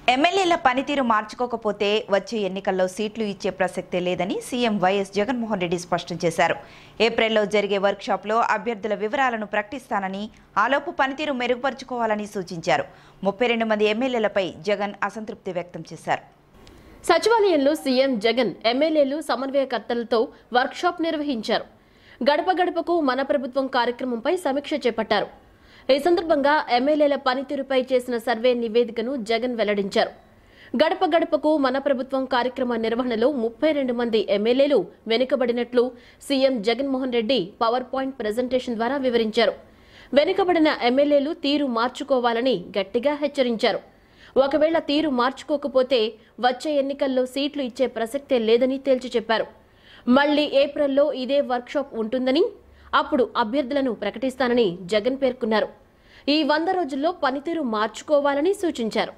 ఎమ్మెల్యేల పనితీరు మార్చుకోకపోతే వచ్చే ఎన్నికల్లో సీట్లు ఇచ్చే ప్రసక్తే లేదని సీఎం వైఎస్ జగన్మోహన్ రెడ్డి స్పష్టం చేశారు ఏప్రిల్లో జరిగే వర్క్షాప్లో అభ్యర్థుల వివరాలను ప్రకటిస్తానని ఆలోపు పనితీరు మెరుగుపరుచుకోవాలని సూచించారు ముప్పై రెండు మంది ఎమ్మెల్యేలపై జగన్ అసంతృప్తి వ్యక్తం చేశారు సచివాలయంలో సీఎం జగన్ ఎమ్మెల్యేలు సమన్వయకర్తలతో వర్క్షాప్ నిర్వహించారు గడప గడపకు మన ప్రభుత్వం కార్యక్రమంపై సమీక్ష చేపట్టారు ఈ సందర్భంగా ఎమ్మెల్యేల పనితీరుపై చేసిన సర్వే నివేదికను జగన్ వెల్లడించారు గడప గడపకు మన ప్రభుత్వం కార్యక్రమ నిర్వహణలో ముప్పై రెండు మంది ఎమ్మెల్యేలు వెనుకబడినట్లు CM Jaganmohan Reddy power point presentation ద్వారా వివరించారు వెనుకబడిన ఎమ్మెల్యేలు తీరు మార్చుకోవాలని గట్టిగా హెచ్చరించారు ఒకవేళ తీరు మార్చుకోకపోతే వచ్చే ఎన్నికల్లో సీట్లు ఇచ్చే ప్రసక్తే లేదని తేల్చి చెప్పారు మళ్లీ ఏప్రిల్లో ఇదే వర్క్షాప్ ఉంటుందని అప్పుడు అభ్యర్థులను ప్రకటిస్తానని జగన్ పేర్కొన్నారు ఈ వంద రోజుల్లో పనితీరు మార్చుకోవాలని సూచించారు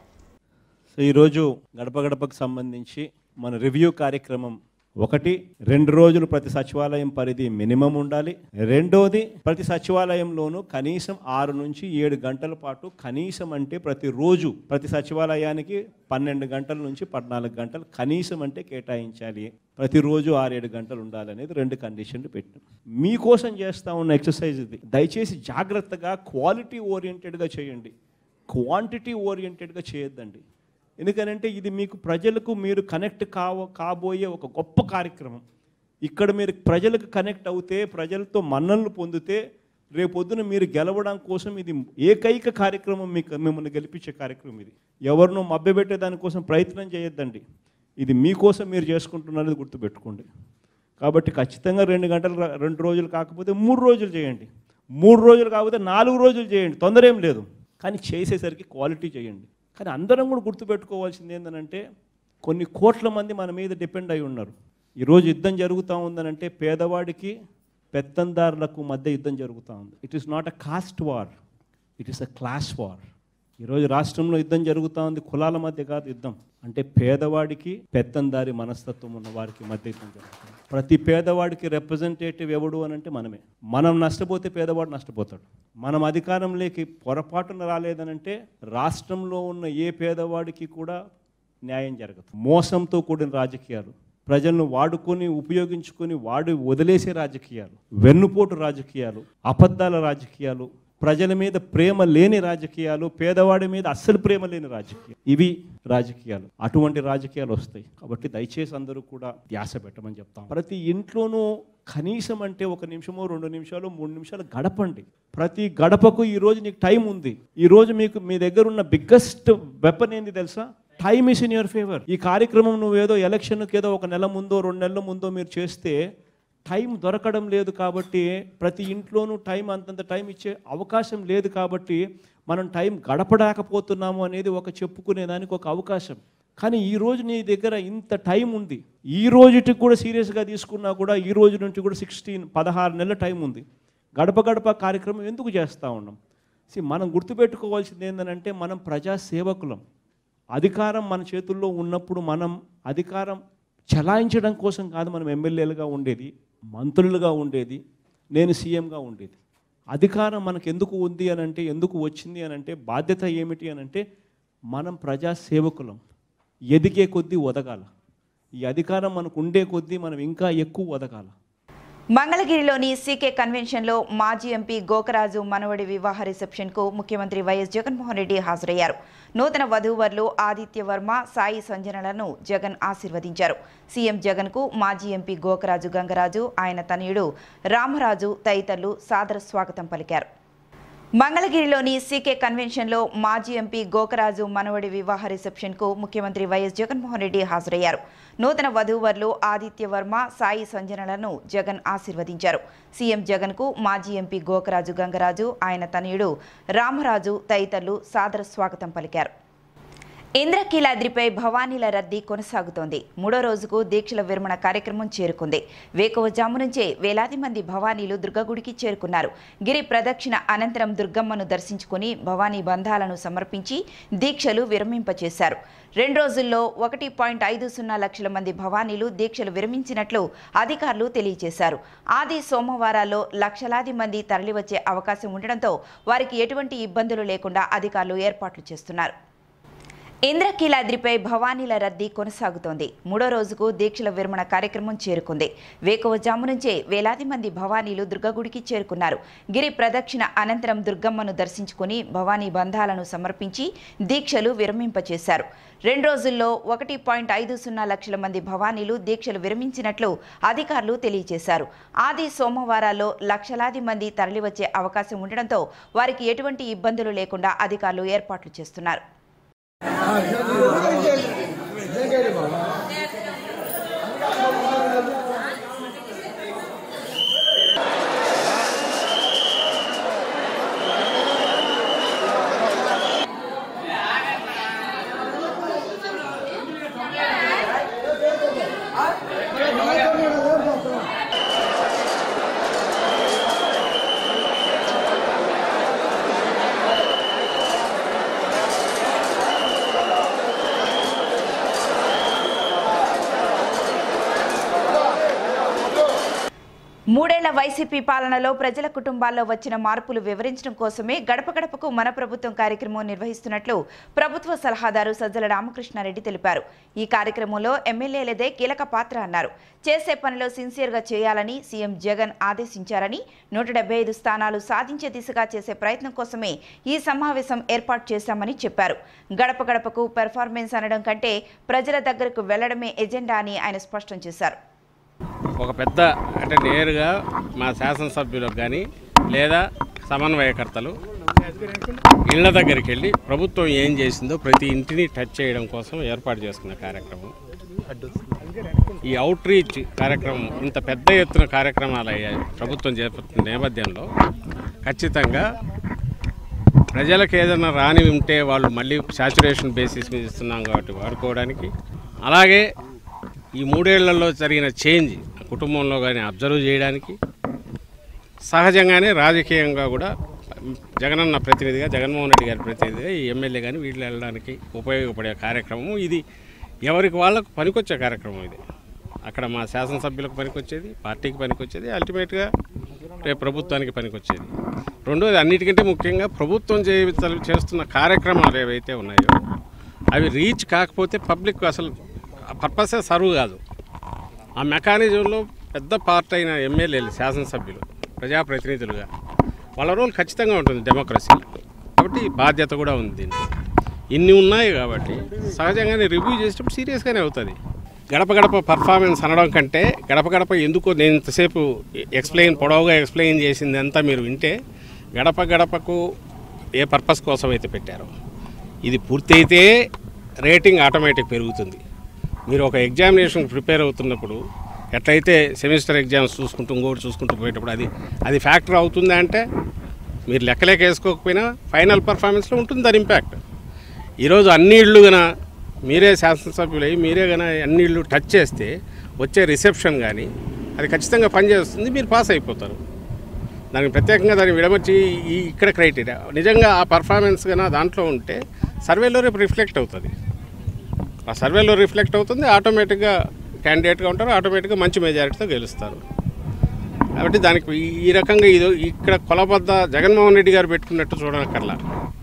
సో ఈరోజు గడప గడపకు సంబంధించి మన రివ్యూ కార్యక్రమం ఒకటి రెండు రోజులు ప్రతి సచివాలయం పరిధి మినిమం ఉండాలి రెండోది ప్రతి సచివాలయంలోనూ కనీసం ఆరు నుంచి ఏడు గంటల పాటు కనీసం అంటే ప్రతిరోజు ప్రతి సచివాలయానికి పన్నెండు గంటల నుంచి పద్నాలుగు గంటలు కనీసం అంటే కేటాయించాలి ప్రతిరోజు ఆరేడు గంటలు ఉండాలనేది రెండు కండిషన్లు పెట్టాం మీకోసం చేస్తా ఉన్న ఎక్సర్సైజ్ ఇది దయచేసి జాగ్రత్తగా క్వాలిటీ ఓరియంటెడ్గా చేయండి క్వాంటిటీ ఓరియంటెడ్గా చేయొద్దండి ఎందుకనంటే ఇది మీకు ప్రజలకు మీరు కనెక్ట్ కావ కాబోయే ఒక గొప్ప కార్యక్రమం ఇక్కడ మీరు ప్రజలకు కనెక్ట్ అవుతే ప్రజలతో మన్ననలు పొందితే రేపొద్దున మీరు గెలవడం కోసం ఇది ఏకైక కార్యక్రమం మీకు మిమ్మల్ని గెలిపించే కార్యక్రమం ఇది ఎవరినో మభ్యపెట్టే దానికోసం ప్రయత్నం చేయొద్దండి ఇది మీకోసం మీరు చేసుకుంటున్నది గుర్తుపెట్టుకోండి కాబట్టి ఖచ్చితంగా రెండు గంటలు రా- రెండు రోజులు కాకపోతే మూడు రోజులు చేయండి మూడు రోజులు కాకపోతే నాలుగు రోజులు చేయండి తొందర ఏం లేదు కానీ చేసేసరికి క్వాలిటీ చేయండి కానీ అందరం కూడా గుర్తుపెట్టుకోవాల్సింది ఏంటంటే కొన్ని కోట్ల మంది మన మీద డిపెండ్ అయి ఉన్నారు ఈరోజు యుద్ధం జరుగుతూ ఉందనంటే పేదవాడికి పెత్తందారులకు మధ్య యుద్ధం జరుగుతూ ఉంది it is not a caste war it is a class war ఈరోజు రాష్ట్రంలో యుద్ధం జరుగుతూ ఉంది కులాల మధ్య కాదు యుద్ధం అంటే పేదవాడికి పెత్తందారి మనస్తత్వం ఉన్న వారికి మధ్య యుద్ధం జరుగుతుంది ప్రతి పేదవాడికి రిప్రజెంటేటివ్ ఎవడు అని అంటే మనమే మనం నష్టపోతే పేదవాడు నష్టపోతాడు మనం అధికారంలోకి పొరపాటున రాలేదనంటే రాష్ట్రంలో ఉన్న ఏ పేదవాడికి కూడా న్యాయం జరగదు మోసంతో కూడిన రాజకీయాలు ప్రజలను వాడుకొని ఉపయోగించుకొని వాడి వదిలేసే రాజకీయాలు వెన్నుపోటు రాజకీయాలు అబద్ధాల రాజకీయాలు ప్రజల మీద ప్రేమ లేని రాజకీయాలు పేదవాడి మీద అస్సలు ప్రేమ లేని రాజకీయాలు ఇవి రాజకీయాలు అటువంటి రాజకీయాలు వస్తాయి కాబట్టి దయచేసి అందరూ కూడా ధ్యాస పెట్టమని చెప్తాం ప్రతి ఇంట్లోనూ కనీసం అంటే ఒక నిమిషమో రెండు నిమిషాలు మూడు నిమిషాలు గడపండి ప్రతి గడపకు ఈ రోజు నీకు టైం ఉంది ఈ రోజు మీకు మీ దగ్గర ఉన్న బిగ్గెస్ట్ వెపన్ ఏంది తెలుసా time is in your favour ఈ కార్యక్రమం నువ్వేదో ఎలక్షన్కి ఏదో ఒక నెల ముందో రెండు నెలల ముందో మీరు చేస్తే టైం దొరకడం లేదు కాబట్టి ప్రతి ఇంట్లోనూ టైం అంతంత టైం ఇచ్చే అవకాశం లేదు కాబట్టి మనం టైం గడపడాకపోతున్నాము అనేది ఒక చెప్పుకునేదానికి ఒక అవకాశం కానీ ఈ రోజు నీ దగ్గర ఇంత టైం ఉంది ఈ రోజుకి కూడా సీరియస్గా తీసుకున్నా కూడా ఈ రోజు నుంచి కూడా సిక్స్టీన్ పదహారు నెలల టైం ఉంది గడప గడప కార్యక్రమం ఎందుకు చేస్తూ ఉన్నాం See, మనం గుర్తుపెట్టుకోవాల్సింది ఏంటంటే మనం ప్రజా సేవకులం అధికారం మన చేతుల్లో ఉన్నప్పుడు మనం అధికారం చలాయించడం కోసం కాదు మనం ఎమ్మెల్యేలుగా ఉండేది మంత్రులుగా ఉండేది నేను సీఎంగా ఉండేది అధికారం మనకు ఎందుకు ఉంది అని అంటే ఎందుకు వచ్చింది అని అంటే బాధ్యత ఏమిటి అని అంటే మనం ప్రజా సేవకులం ఎదిగే కొద్దీ ఒదగాల ఈ అధికారం మనకు ఉండే కొద్దీ మనం ఇంకా ఎక్కువ ఒదగాల మంగళగిరిలోని సీకే కన్వెన్షన్లో మాజీ ఎంపీ గోకరాజు మనవడి వివాహ రిసెప్షన్కు ముఖ్యమంత్రి వైఎస్ జగన్మోహన్ రెడ్డి హాజరయ్యారు నూతన వధూవరులు ఆదిత్య వర్మ సాయి సంజనలను జగన్ ఆశీర్వదించారు సీఎం జగన్కు మాజీ ఎంపీ గోకరాజు గంగరాజు ఆయన తనయుడు రామరాజు తదితరులు సాదర స్వాగతం పలికారు మంగళగిరిలోని సీకే కన్వెన్షన్లో మాజీ ఎంపీ గోకరాజు మనవడి వివాహ రిసెప్షన్కు ముఖ్యమంత్రి వైఎస్ జగన్మోహన్ రెడ్డి హాజరయ్యారు నూతన వధూవరులు ఆదిత్య వర్మ సాయి సంజనలను జగన్ ఆశీర్వదించారు సీఎం జగన్కు మాజీ ఎంపీ గోకరాజు గంగరాజు ఆయన తనయుడు రామరాజు తదితరులు సాదర స్వాగతం పలికారు ఇంద్రకీలాద్రిపై భవానీల రద్దీ కొనసాగుతోంది మూడో రోజుకు దీక్షల విరమణ కార్యక్రమం చేరుకుంది వేకువజాము నుంచే వేలాది మంది భవానీలు దుర్గగుడికి చేరుకున్నారు గిరి ప్రదక్షిణ అనంతరం దుర్గమ్మను దర్శించుకుని భవానీ బంధాలను సమర్పించి దీక్షలు విరమింపచేశారు రెండు రోజుల్లో ఒకటి పాయింట్ ఐదు సున్నా లక్షల మంది భవానీలు దీక్షలు విరమించినట్లు అధికారులు తెలియజేశారు ఆది సోమవారాల్లో లక్షలాది మంది తరలివచ్చే అవకాశం ఉండడంతో వారికి ఎటువంటి ఇబ్బందులు లేకుండా అధికారులు ఏర్పాట్లు చేస్తున్నారు ఇంద్రకీలాద్రిపై భవానీల రద్దీ కొనసాగుతోంది మూడో రోజుకు దీక్షల విరమణ కార్యక్రమం చేరుకుంది వేకువజాము నుంచే వేలాది మంది భవానీలు దుర్గగుడికి చేరుకున్నారు గిరి ప్రదక్షిణ అనంతరం దుర్గమ్మను దర్శించుకుని భవానీ బంధాలను సమర్పించి దీక్షలు విరమింపచేశారు రెండు రోజుల్లో ఒకటి పాయింట్ ఐదు సున్నా లక్షల మంది భవానీలు దీక్షలు విరమించినట్లు అధికారులు తెలియజేశారు ఆది సోమవారాల్లో లక్షలాది మంది తరలివచ్చే అవకాశం ఉండడంతో వారికి ఎటువంటి ఇబ్బందులు లేకుండా అధికారులు ఏర్పాట్లు చేస్తున్నారు మూడేళ్ల వైసీపీ పాలనలో ప్రజల కుటుంబాల్లో వచ్చిన మార్పులు వివరించడం కోసమే గడప గడపకు మన ప్రభుత్వం కార్యక్రమం నిర్వహిస్తున్నట్లు ప్రభుత్వ సలహాదారు సజ్జల రామకృష్ణారెడ్డి తెలిపారు ఈ కార్యక్రమంలో ఎమ్మెల్యేలదే కీలక పాత్ర అన్నారు చేసే పనిలో సిన్సియర్గా చేయాలని సీఎం జగన్ ఆదేశించారని నూట డెబ్బై ఐదు స్థానాలు సాధించే దిశగా చేసే ప్రయత్నం కోసమే ఈ సమావేశం ఏర్పాటు చేశామని చెప్పారు గడప గడపకు పెర్ఫార్మెన్స్ అనడం కంటే ప్రజల దగ్గరకు వెళ్లడమే ఎజెండా అని ఆయన స్పష్టం చేశారు ఒక పెద్ద అంటే నేరుగా మా శాసనసభ్యులకు కానీ లేదా సమన్వయకర్తలు ఇళ్ల దగ్గరికి వెళ్ళి ప్రభుత్వం ఏం చేసిందో ప్రతి ఇంటిని టచ్ చేయడం కోసం ఏర్పాటు చేసుకున్న కార్యక్రమం ఈ అవుట్ రీచ్ కార్యక్రమం ఇంత పెద్ద ఎత్తున కార్యక్రమాలు అయ్యాయి ప్రభుత్వం చేపడుతున్న నేపథ్యంలో ఖచ్చితంగా ప్రజలకు ఏదైనా రాని ఉంటే వాళ్ళు మళ్ళీ సాచురేషన్ బేసిస్ మీద ఇస్తున్నాం కాబట్టి వాడుకోవడానికి అలాగే ఈ మూడేళ్లలో జరిగిన చేంజ్ కుటుంబంలో కానీ అబ్జర్వ్ చేయడానికి సహజంగానే రాజకీయంగా కూడా జగనన్న ప్రతినిధిగా జగన్మోహన్ రెడ్డి గారి ప్రతినిధిగా ఈ ఎమ్మెల్యే కానీ వీళ్ళు వెళ్ళడానికి ఉపయోగపడే కార్యక్రమం ఇది ఎవరికి వాళ్ళకు పనికొచ్చే కార్యక్రమం ఇది అక్కడ మా శాసనసభ్యులకు పనికొచ్చేది పార్టీకి పనికొచ్చేది అల్టిమేట్గా రేపు ప్రభుత్వానికి పనికొచ్చేది రెండోది అన్నిటికంటే ముఖ్యంగా ప్రభుత్వం చే చేస్తున్న కార్యక్రమాలు ఏవైతే ఉన్నాయో అవి రీచ్ కాకపోతే పబ్లిక్ అసలు పర్పసే సర్వ్ కాదు ఆ మెకానిజంలో పెద్ద పార్ట్ అయిన ఎమ్మెల్యేలు శాసనసభ్యులు ప్రజాప్రతినిధులుగా వాళ్ళ రోల్ ఖచ్చితంగా ఉంటుంది డెమోక్రసీలో కాబట్టి బాధ్యత కూడా ఉంది దీంట్లో ఇన్ని ఉన్నాయి కాబట్టి సహజంగానే రివ్యూ చేసేటప్పుడు సీరియస్గానే అవుతుంది గడప గడప పర్ఫార్మెన్స్ అనడం కంటే గడప గడప ఎందుకో నేను ఇంతసేపు ఎక్స్ప్లెయిన్ పొడవుగా ఎక్స్ప్లెయిన్ చేసింది అంతా మీరు వింటే గడప గడపకు ఏ పర్పస్ కోసం అయితే పెట్టారో ఇది పూర్తయితే రేటింగ్ ఆటోమేటిక్ పెరుగుతుంది మీరు ఒక ఎగ్జామినేషన్ ప్రిపేర్ అవుతున్నప్పుడు ఎట్లయితే సెమిస్టర్ ఎగ్జామ్స్ చూసుకుంటూ ఇంకోటి చూసుకుంటూ పోయేటప్పుడు అది అది ఫ్యాక్టర్ అవుతుందా అంటే మీరు లెక్కలేక వేసుకోకపోయినా ఫైనల్ పర్ఫార్మెన్స్లో ఉంటుంది దాని ఇంపాక్ట్ ఈరోజు అన్ని ఇళ్ళు గన మీరే శాసనసభ్యులై మీరే గన అన్ని ఇళ్ళు టచ్ చేస్తే వచ్చే రిసెప్షన్ కానీ అది ఖచ్చితంగా పనిచేస్తుంది మీరు పాస్ అయిపోతారు దానికి ప్రత్యేకంగా దాన్ని విడమర్చి ఈ ఇక్కడ క్రైటీరియా నిజంగా ఆ పర్ఫార్మెన్స్ కన్నా దాంట్లో ఉంటే సర్వేలో రేపు రిఫ్లెక్ట్ అవుతుంది ఆ సర్వేలో రిఫ్లెక్ట్ అవుతుంది ఆటోమేటిక్గా క్యాండిడేట్గా ఉంటారు ఆటోమేటిక్గా మంచి మెజారిటీతో గెలుస్తారు కాబట్టి దానికి ఈ- ఈ రకంగా ఇది ఇక్కడ కొలబద్ద జగన్మోహన్ రెడ్డి గారు పెట్టుకున్నట్టు చూడనక్కర్లా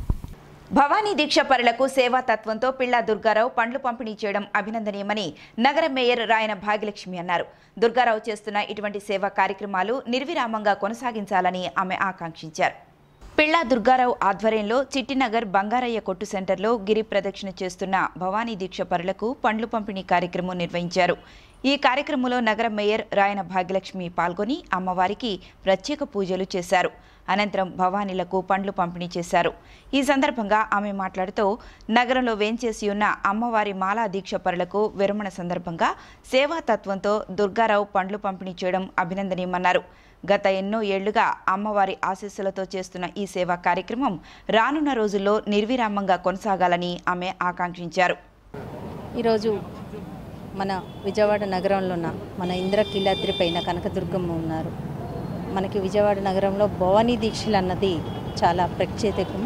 భవానీ దీక్ష పరులకు సేవా తత్వంతో పిళ్ళ దుర్గారావు పండ్లు పంపిణీ చేయడం అభినందనీయమని నగర మేయర్ రాయన భాగ్యలక్ష్మి అన్నారు దుర్గారావు చేస్తున్న ఇటువంటి సేవా కార్యక్రమాలు నిర్విరామంగా కొనసాగించాలని ఆమె ఆకాంక్షించారు పిళ్ళా దుర్గారావు ఆధ్వర్యంలో చిట్టినగర్ బంగారయ్య కొట్టు సెంటర్లో గిరి ప్రదక్షిణ చేస్తున్న భవానీ దీక్ష పరులకు పండ్లు పంపిణీ కార్యక్రమం నిర్వహించారు ఈ కార్యక్రమంలో నగర మేయర్ రాయన భాగ్యలక్ష్మి పాల్గొని అమ్మవారికి ప్రత్యేక పూజలు చేశారు అనంతరం భవానీలకు పండ్లు పంపిణీ చేశారు ఈ సందర్భంగా ఆమె మాట్లాడుతూ నగరంలో వేంచేసి ఉన్న అమ్మవారి మాలా దీక్ష పరులకు విరమణ సందర్భంగా సేవాతత్వంతో దుర్గారావు పండ్లు పంపిణీ చేయడం అభినందనీయమన్నారు గత ఎన్నో ఏళ్లుగా అమ్మవారి ఆశీస్సులతో చేస్తున్న ఈ సేవా కార్యక్రమం రానున్న రోజుల్లో నిర్విరామంగా కొనసాగాలని ఆమె ఆకాంక్షించారు ఈరోజు మన విజయవాడ నగరంలో ఉన్న మన ఇంద్రకీలాద్రి పైన కనకదుర్గమ్మ ఉన్నారు మనకి విజయవాడ నగరంలో భవానీ దీక్షలు అన్నది చాలా ప్రత్యేకం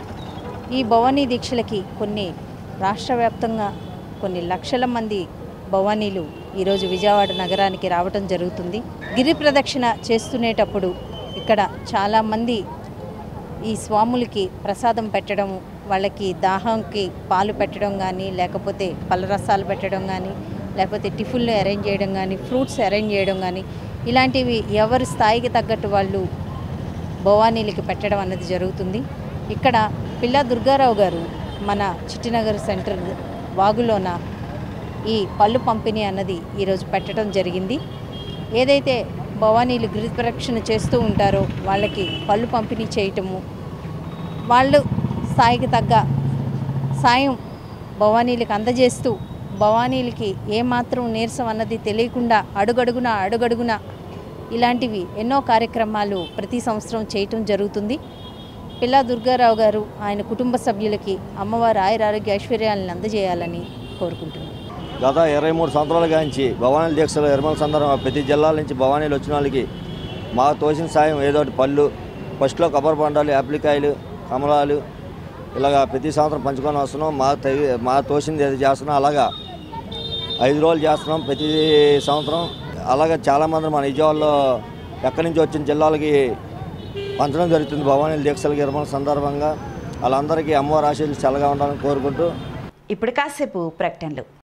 ఈ భవానీ దీక్షలకి కొన్ని రాష్ట్ర వ్యాప్తంగా కొన్ని లక్షల మంది భవానీలు ఈరోజు విజయవాడ నగరానికి రావటం జరుగుతుంది గిరి ప్రదక్షిణ చేస్తునేటప్పుడు ఇక్కడ చాలామంది ఈ స్వాములకి ప్రసాదం పెట్టడము వాళ్ళకి దాహంకి పాలు పెట్టడం కానీ లేకపోతే పళ్ళ రసాలు పెట్టడం కానీ లేకపోతే టిఫిన్లు అరేంజ్ చేయడం కానీ ఫ్రూట్స్ అరేంజ్ చేయడం కానీ ఇలాంటివి ఎవరి స్థాయికి తగ్గట్టు వాళ్ళు భవానీలకి పెట్టడం అన్నది జరుగుతుంది ఇక్కడ పిల్ల దుర్గారావు గారు మన చిట్టినగర్ సెంటర్ వాగులోన ఈ పళ్ళు పంపిణీ అన్నది ఈరోజు పెట్టడం జరిగింది ఏదైతే భవానీలు గిరి ప్రదక్షిణ చేస్తూ ఉంటారో వాళ్ళకి పళ్ళు పంపిణీ చేయటము వాళ్ళు స్థాయికి తగ్గ సాయం భవానీలకు అందజేస్తూ భవానీలకి ఏమాత్రం నీరసం అన్నది తెలియకుండా అడుగడుగున అడుగడుగున ఇలాంటివి ఎన్నో కార్యక్రమాలు ప్రతి సంవత్సరం చేయటం జరుగుతుంది పిల్లా దుర్గారావు గారు ఆయన కుటుంబ సభ్యులకి అమ్మవారి ఆయుర ఆరోగ్య ఐశ్వర్యాలను అందజేయాలని కోరుకుంటున్నాను గత ఇరవై మూడు సంవత్సరాల నుంచి భవానీ దీక్షలు నిర్మల సందర్భంగా ప్రతి జిల్లాల నుంచి భవానీలు వచ్చిన వాళ్ళకి మాకు తోసిన సాయం ఏదో ఒకటి పళ్ళు ఫస్ట్లో కొబ్బరి బొండాలు యాప్లికాయలు కమలాలు ఇలాగా ప్రతి సంవత్సరం పంచుకొని వస్తున్నాం మా తగి మా తోసింది ఏది చేస్తున్నాం అలాగా ఐదు రోజులు చేస్తున్నాం ప్రతి సంవత్సరం అలాగే చాలామంది మన విజయవాడలో ఎక్కడి నుంచి వచ్చిన జిల్లాలకి పంచడం జరుగుతుంది భవానీల దీక్షల నిర్మల సందర్భంగా వాళ్ళందరికీ అమ్మవారి ఆశీస్సులు చల్లగా ఉండాలని కోరుకుంటూ ఇప్పుడు కాసేపు ప్రకటనలు